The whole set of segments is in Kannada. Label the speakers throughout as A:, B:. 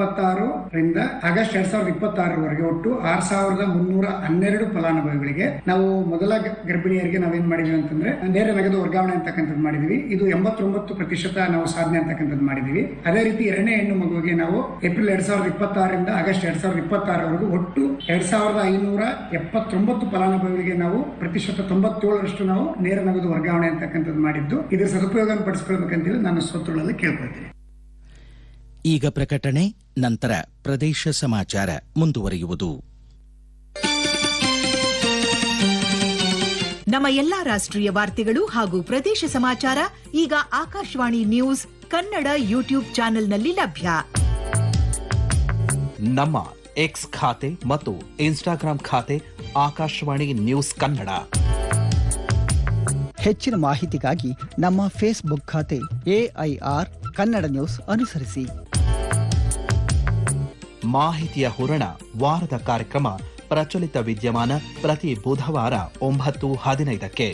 A: ಇಪ್ಪತ್ತಾರರಿಂದ ಆಗಸ್ಟ್ ಎರಡ್ ಸಾವಿರದ ಇಪ್ಪತ್ತಾರರವರೆಗೆ ಒಟ್ಟು ಆರ್ ಸಾವಿರದ ಮುನ್ನೂರ ಹನ್ನೆರಡು ಫಲಾನುಭವಿಗಳಿಗೆ ನಾವು ಮೊದಲ ಗ- ಗರ್ಭಿಣಿಯರಿಗೆ ನಾವೇನ್ ಮಾಡಿದೀವಿ ಅಂತಂದ್ರೆ ನೇರ ನಗದು ವರ್ಗಾವಣೆ ಅಂತಕ್ಕಂಥದ್ದು ಮಾಡಿದೀವಿ ಇದು ಎಂಬತ್ತೊಂಬತ್ತು ಪ್ರತಿಶತ ನಾವು ಸಾಧನೆ ಅಂತಕ್ಕಂಥದ್ದು ಮಾಡಿದೀವಿ ಅದೇ ರೀತಿ ಎರಡನೇ ಹೆಣ್ಣು ಮಗುವಿಗೆ ನಾವು ಏಪ್ರಿಲ್ ಎರಡ್ ಸಾವಿರದ ಇಪ್ಪತ್ತಾರರಿಂದ ಆಗಸ್ಟ್ ಎರಡ್ ಸಾವಿರದ ಇಪ್ಪತ್ತಾರವರೆಗೂ ಒಟ್ಟು ಎರಡ್ ಸಾವಿರದ ಐನೂರ ಎಪ್ಪತ್ತೊಂಬತ್ತು ಫಲಾನುಭವಿಗಳಿಗೆ ನಾವು ಪ್ರತಿಶತ ತೊಂಬತ್ತೇಳರಷ್ಟು ನಾವು ನೇರ ನಗದು ವರ್ಗಾವಣೆ ಅಂತಕ್ಕಂಥದ್ದು ಮಾಡಿದ್ದು ಇದರ ಸದುಪಯೋಗ ಪಡಿಸ್ಕೊಳ್ಬೇಕಂತೇಳಿ ನಾನು ಸ್ವತ್ತುಗಳಲ್ಲಿ ಕೇಳ್ಕೊಳ್ತೀನಿ
B: ಈಗ ಪ್ರಕಟಣೆ ನಂತರ ಪ್ರದೇಶ ಸಮಾಚಾರ ಮುಂದುವರಿಯುವುದು
C: ನಮ್ಮ ಎಲ್ಲಾ ರಾಷ್ಟ್ರೀಯ ವಾರ್ತೆಗಳು ಹಾಗೂ ಪ್ರದೇಶ ಸಮಾಚಾರ ಈಗ ಆಕಾಶವಾಣಿ ನ್ಯೂಸ್ ಕನ್ನಡ ಯೂಟ್ಯೂಬ್ ಚಾನೆಲ್ನಲ್ಲಿ ಲಭ್ಯ
D: ನಮ್ಮ ಎಕ್ಸ್ ಖಾತೆ ಮತ್ತು ಇನ್ಸ್ಟಾಗ್ರಾಂ ಖಾತೆ ಆಕಾಶವಾಣಿ ನ್ಯೂಸ್ ಕನ್ನಡ
E: ಹೆಚ್ಚಿನ ಮಾಹಿತಿಗಾಗಿ ನಮ್ಮ ಫೇಸ್ಬುಕ್ ಖಾತೆ ಎಐಆರ್ ಕನ್ನಡ ನ್ಯೂಸ್ ಅನುಸರಿಸಿ
D: ಮಾಹಿತಿಯ ಹೂರಣ ವಾರದ ಕಾರ್ಯಕ್ರಮ ಪ್ರಚಲಿತ ವಿದ್ಯಮಾನ ಪ್ರತಿ ಬುಧವಾರ ಒಂಬತ್ತು ಹದಿನೈದಕ್ಕೆ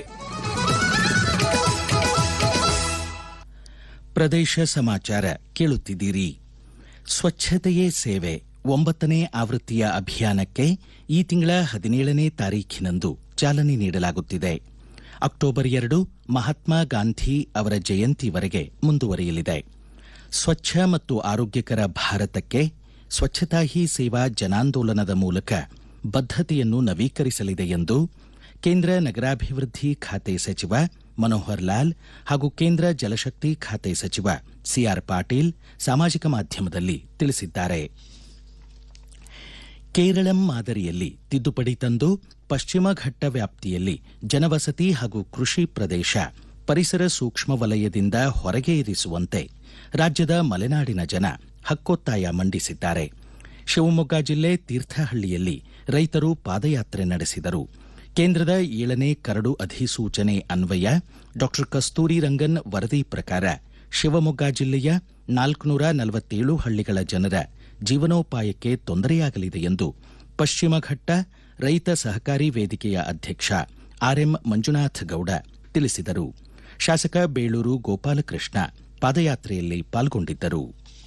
B: ಪ್ರದೇಶ ಸಮಾಚಾರ ಕೇಳುತ್ತಿದ್ದೀರಿ ಸ್ವಚ್ಛತೆಯೇ ಸೇವೆ ಒಂಬತ್ತನೇ ಆವೃತ್ತಿಯ ಅಭಿಯಾನಕ್ಕೆ ಈ ತಿಂಗಳ ಹದಿನೇಳನೇ ತಾರೀಖಿನಂದು ಚಾಲನೆ ನೀಡಲಾಗುತ್ತಿದೆ ಅಕ್ಟೋಬರ್ ಎರಡು ಮಹಾತ್ಮ ಗಾಂಧಿ ಅವರ ಜಯಂತಿವರೆಗೆ ಮುಂದುವರಿಯಲಿದೆ ಸ್ವಚ್ಛ ಮತ್ತು ಆರೋಗ್ಯಕರ ಭಾರತಕ್ಕೆ ಸ್ವಚ್ಛತಾ ಹಿ ಸೇವಾ ಜನಾಂದೋಲನದ ಮೂಲಕ ಬದ್ಧತೆಯನ್ನು ನವೀಕರಿಸಲಿದೆ ಎಂದು ಕೇಂದ್ರ ನಗರಾಭಿವೃದ್ಧಿ ಖಾತೆ ಸಚಿವ ಮನೋಹರ್ ಲಾಲ್ ಹಾಗೂ ಕೇಂದ್ರ ಜಲಶಕ್ತಿ ಖಾತೆ ಸಚಿವ ಸಿಆರ್ ಪಾಟೀಲ್ ಸಾಮಾಜಿಕ ಮಾಧ್ಯಮದಲ್ಲಿ ತಿಳಿಸಿದ್ದಾರೆ ಕೇರಳಂ ಮಾದರಿಯಲ್ಲಿ ತಿದ್ದುಪಡಿ ತಂದು ಪಶ್ಚಿಮ ಘಟ್ಟ ವ್ಯಾಪ್ತಿಯಲ್ಲಿ ಜನವಸತಿ ಹಾಗೂ ಕೃಷಿ ಪ್ರದೇಶ ಪರಿಸರ ಸೂಕ್ಷ್ಮ ವಲಯದಿಂದ ಹೊರಗೆ ಇರಿಸುವಂತೆ ರಾಜ್ಯದ ಮಲೆನಾಡಿನ ಜನ ಹಕ್ಕೊತ್ತಾಯ ಮಂಡಿಸಿದ್ದಾರೆ ಶಿವಮೊಗ್ಗ ಜಿಲ್ಲೆ ತೀರ್ಥಹಳ್ಳಿಯಲ್ಲಿ ರೈತರು ಪಾದಯಾತ್ರೆ ನಡೆಸಿದರು ಕೇಂದ್ರದ ಏಳನೇ ಕರಡು ಅಧಿಸೂಚನೆ ಅನ್ವಯ ಡಾ ಕಸ್ತೂರಿ ರಂಗನ್ ವರದಿ ಪ್ರಕಾರ ಶಿವಮೊಗ್ಗ ಜಿಲ್ಲೆಯ ನಾಲ್ಕುನೂರ ನಲವತ್ತೇಳು ಹಳ್ಳಿಗಳ ಜನರ ಜೀವನೋಪಾಯಕ್ಕೆ ತೊಂದರೆಯಾಗಲಿದೆ ಎಂದು ಪಶ್ಚಿಮ ಘಟ್ಟ ರೈತ ಸಹಕಾರಿ ವೇದಿಕೆಯ ಅಧ್ಯಕ್ಷ ಆರ್ಎಂ ಮಂಜುನಾಥ್ ಗೌಡ ತಿಳಿಸಿದರು ಶಾಸಕ ಬೇಳೂರು ಗೋಪಾಲಕೃಷ್ಣ ಪಾದಯಾತ್ರೆಯಲ್ಲಿ ಪಾಲ್ಗೊಂಡಿದ್ದರು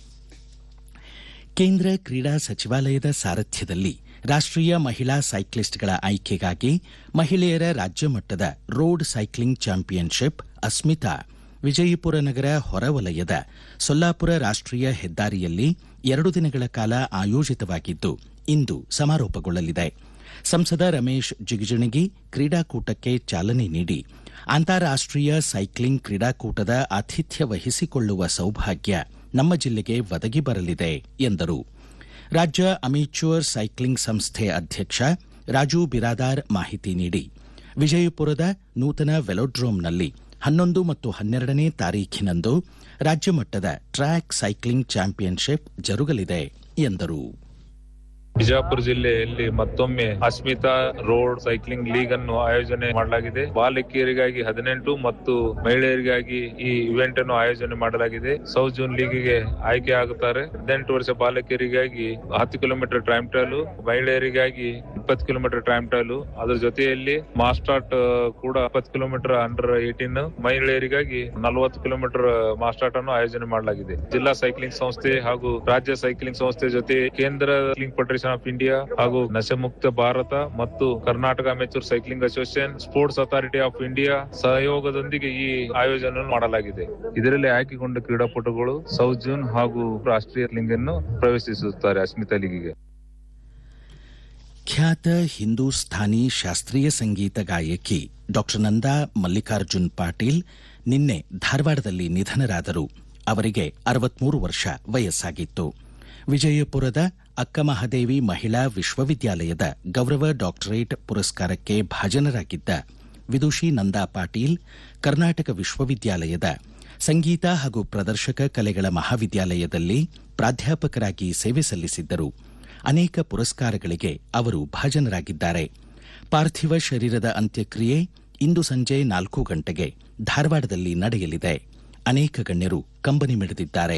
B: ಕೇಂದ್ರ ಕ್ರೀಡಾ ಸಚಿವಾಲಯದ ಸಾರಥ್ಯದಲ್ಲಿ ರಾಷ್ಟ್ರೀಯ ಮಹಿಳಾ ಸೈಕ್ಲಿಸ್ಟ್ಗಳ ಆಯ್ಕೆಗಾಗಿ ಮಹಿಳೆಯರ ರಾಜ್ಯ ಮಟ್ಟದ road cycling championship Asmita Vijayapura ನಗರ ಹೊರವಲಯದ ಸೊಲ್ಲಾಪುರ ರಾಷ್ಟ್ರೀಯ ಹೆದ್ದಾರಿಯಲ್ಲಿ ಎರಡು ದಿನಗಳ ಕಾಲ ಆಯೋಜಿತವಾಗಿದ್ದು ಇಂದು ಸಮಾರೋಪಗೊಳ್ಳಲಿದೆ ಸಂಸದ ರಮೇಶ್ ಜಿಗಜಿಣಗಿ ಕ್ರೀಡಾಕೂಟಕ್ಕೆ ಚಾಲನೆ ನೀಡಿ ಅಂತಾರಾಷ್ಟ್ರೀಯ ಸೈಕ್ಲಿಂಗ್ ಕ್ರೀಡಾಕೂಟದ ಆತಿಥ್ಯ ವಹಿಸಿಕೊಳ್ಳುವ ಸೌಭಾಗ್ಯ ನಮ್ಮ ಜಿಲ್ಲೆಗೆ ಒದಗಿ ಬರಲಿದೆ ಎಂದರು ರಾಜ್ಯ ಅಮಿಚ್ಯೂರ್ ಸೈಕ್ಲಿಂಗ್ ಸಂಸ್ಥೆ ಅಧ್ಯಕ್ಷ ರಾಜು ಬಿರಾದಾರ್ ಮಾಹಿತಿ ನೀಡಿ ವಿಜಯಪುರದ ನೂತನ ವೆಲೋಡ್ರೋಮ್ನಲ್ಲಿ ಹನ್ನೊಂದು ಮತ್ತು ಹನ್ನೆರಡನೇ ತಾರೀಖಿನಂದು ರಾಜ್ಯ ಮಟ್ಟದ ಟ್ರ್ಯಾಕ್ ಸೈಕ್ಲಿಂಗ್ ಚಾಂಪಿಯನ್ಶಿಪ್ ಜರುಗಲಿದೆ ಎಂದರು
F: ಬಿಜಾಪುರ ಜಿಲ್ಲೆಯಲ್ಲಿ ಮತ್ತೊಮ್ಮೆ ಅಸ್ಮಿತಾ ರೋಡ್ ಸೈಕ್ಲಿಂಗ್ ಲೀಗ್ ಅನ್ನು ಆಯೋಜನೆ ಮಾಡಲಾಗಿದೆ ಬಾಲಕಿಯರಿಗಾಗಿ ಹದಿನೆಂಟು ಮತ್ತು ಮಹಿಳೆಯರಿಗಾಗಿ ಈ ಇವೆಂಟ್ ಅನ್ನು ಆಯೋಜನೆ ಮಾಡಲಾಗಿದೆ ಸೌತ್ ಜೂನ್ ಲೀಗ್ಗೆ ಆಯ್ಕೆ ಆಗುತ್ತಾರೆ ಹದಿನೆಂಟು ವರ್ಷ ಬಾಲಕಿಯರಿಗಾಗಿ ಹತ್ತು ಕಿಲೋಮೀಟರ್ ಟೈಮ್ ಟ್ರಯಲ್ ಮಹಿಳೆಯರಿಗಾಗಿ ಇಪ್ಪತ್ತು ಕಿಲೋಮೀಟರ್ ಟೈಮ್ ಟ್ರಯಲ್ ಅದ್ರ ಜೊತೆಯಲ್ಲಿ ಮಾಸ್ಟಾಟ್ ಕೂಡ ಇಪ್ಪತ್ತು ಕಿಲೋಮೀಟರ್ ಅಂಡರ್ ಏಟೀನ್ ಮಹಿಳೆಯರಿಗಾಗಿ ನಲವತ್ತು ಕಿಲೋಮೀಟರ್ ಮಾಸ್ಟಾಟ್ ಅನ್ನು ಆಯೋಜನೆ ಮಾಡಲಾಗಿದೆ ಜಿಲ್ಲಾ ಸೈಕ್ಲಿಂಗ್ ಸಂಸ್ಥೆ ಹಾಗೂ ರಾಜ್ಯ ಸೈಕ್ಲಿಂಗ್ ಸಂಸ್ಥೆ ಜೊತೆ ಕೇಂದ್ರ ಸೈಕ್ಲಿಂಗ್ ಫೆಡರೇಷನ್ ಆಫ್ ಇಂಡಿಯಾ ಹಾಗೂ ನಶೆಮುಕ್ತ ಭಾರತ ಮತ್ತು Karnataka amateur cycling association sports authority of India ಸಹಯೋಗದೊಂದಿಗೆ ಈ ಆಯೋಜನೆ ಮಾಡಲಾಗಿದೆ ಇದರಲ್ಲಿ ಆಯ್ಕೆಗೊಂಡ ಕ್ರೀಡಾಪಟುಗಳು ಸೌತ್ ಜೂನ್ ಹಾಗೂ ರಾಷ್ಟ್ರೀಯ ಲೀಗ್ ಅನ್ನು ಪ್ರವೇಶಿಸುತ್ತಾರೆ ಅಸ್ಮಿತಾ ಲೀಗಿಗೆ
B: ಖ್ಯಾತ ಹಿಂದೂಸ್ಥಾನಿ ಶಾಸ್ತ್ರೀಯ ಸಂಗೀತ ಗಾಯಕಿ ಡಾ ನಂದಾ ಮಲ್ಲಿಕಾರ್ಜುನ್ ಪಾಟೀಲ್ ನಿನ್ನೆ ಧಾರವಾಡದಲ್ಲಿ ನಿಧನರಾದರು ಅವರಿಗೆ ಅರವತ್ಮೂರು ವರ್ಷ ವಯಸ್ಸಾಗಿತ್ತು ವಿಜಯಪುರದ ಅಕ್ಕಮಹಾದೇವಿ ಮಹಿಳಾ ವಿಶ್ವವಿದ್ಯಾಲಯದ ಗೌರವ ಡಾಕ್ಟರೇಟ್ ಪುರಸ್ಕಾರಕ್ಕೆ ಭಾಜನರಾಗಿದ್ದ ವಿದುಷಿ ನಂದಾ ಪಾಟೀಲ್ ಕರ್ನಾಟಕ ವಿಶ್ವವಿದ್ಯಾಲಯದ ಸಂಗೀತ ಹಾಗೂ ಪ್ರದರ್ಶಕ ಕಲೆಗಳ ಮಹಾವಿದ್ಯಾಲಯದಲ್ಲಿ ಪ್ರಾಧ್ಯಾಪಕರಾಗಿ ಸೇವೆ ಸಲ್ಲಿಸಿದ್ದರು ಅನೇಕ ಪುರಸ್ಕಾರಗಳಿಗೆ ಅವರು ಭಾಜನರಾಗಿದ್ದಾರೆ ಪಾರ್ಥಿವ ಶರೀರದ ಅಂತ್ಯಕ್ರಿಯೆ ಇಂದು ಸಂಜೆ ನಾಲ್ಕು ಗಂಟೆಗೆ ಧಾರವಾಡದಲ್ಲಿ ನಡೆಯಲಿದೆ ಅನೇಕ ಗಣ್ಯರು ಕಂಬನಿ ಮಿಡಿದಿದ್ದಾರೆ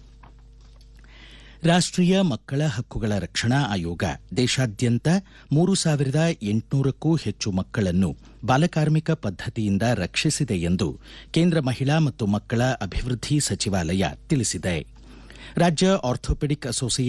B: ರಾಷ್ಟ್ರೀಯ ಮಕ್ಕಳ ಹಕ್ಕುಗಳ ರಕ್ಷಣಾ ಆಯೋಗ ದೇಶಾದ್ಯಂತ ಮೂರು ಸಾವಿರದ ಎಂಟುನೂರಕ್ಕೂ ಹೆಚ್ಚು ಮಕ್ಕಳನ್ನು ಬಾಲಕಾರ್ಮಿಕ ಪದ್ಧತಿಯಿಂದ ರಕ್ಷಿಸಿದೆ ಎಂದು ಕೇಂದ್ರ ಮಹಿಳಾ ಮತ್ತು ಮಕ್ಕಳ ಅಭಿವೃದ್ಧಿ ಸಚಿವಾಲಯ ತಿಳಿಸಿದೆ ರಾಜ್ಯ ಆರ್ಥೋಪೆಡಿಕ್ ಅಸೋಸಿಯೇಷನ್